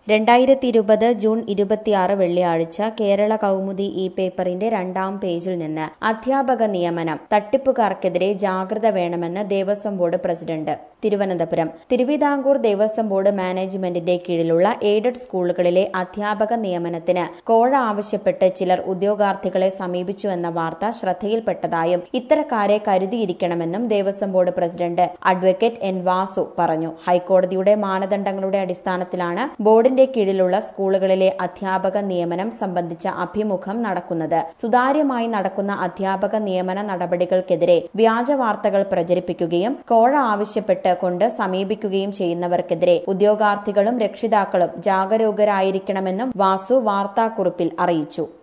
രണ്ടായിരത്തി ഇരുപത് ജൂൺ ഇരുപത്തിയാറ് വെള്ളിയാഴ്ച കേരള കൗമുദി ഈ പേപ്പറിന്റെ രണ്ടാം പേജിൽ നിന്ന് അധ്യാപക നിയമനം തട്ടിപ്പുകാർക്കെതിരെ ജാഗ്രത വേണമെന്ന് Devaswom board president Thiruvananthapuram Thiruvithamkoor Devaswom board മാനേജ്മെന്റിന്റെ കീഴിലുള്ള എയ്ഡഡ് സ്കൂളുകളിലെ അധ്യാപക നിയമനത്തിന് കോഴ ആവശ്യപ്പെട്ട് ചിലർ ഉദ്യോഗാർത്ഥികളെ സമീപിച്ചുവെന്ന വാർത്ത ശ്രദ്ധയിൽപ്പെട്ടതായും ഇത്തരക്കാരെ കരുതിയിരിക്കണമെന്നും Devaswom board president advocate N Vasu പറഞ്ഞു ഹൈക്കോടതിയുടെ മാനദണ്ഡങ്ങളുടെ അടിസ്ഥാനത്തിലാണ് ബോർഡിന്റെ കീഴിലുള്ള സ്കൂളുകളിലെ അധ്യാപക നിയമനം സംബന്ധിച്ച അഭിമുഖം നടക്കുന്നത് സുതാര്യമായി നടക്കുന്ന അധ്യാപക നിയമന നടപടികൾക്കെതിരെ വ്യാജ വാർത്തകൾ പ്രചരിപ്പിക്കുകയും കോഴ ആവശ്യപ്പെട്ട് കൊണ്ട് സമീപിക്കുകയും ചെയ്യുന്നവർക്കെതിരെ ഉദ്യോഗാർത്ഥികളും രക്ഷിതാക്കളും ജാഗരൂകരായിരിക്കണമെന്നും വാസു വാർത്താക്കുറിപ്പിൽ അറിയിച്ചു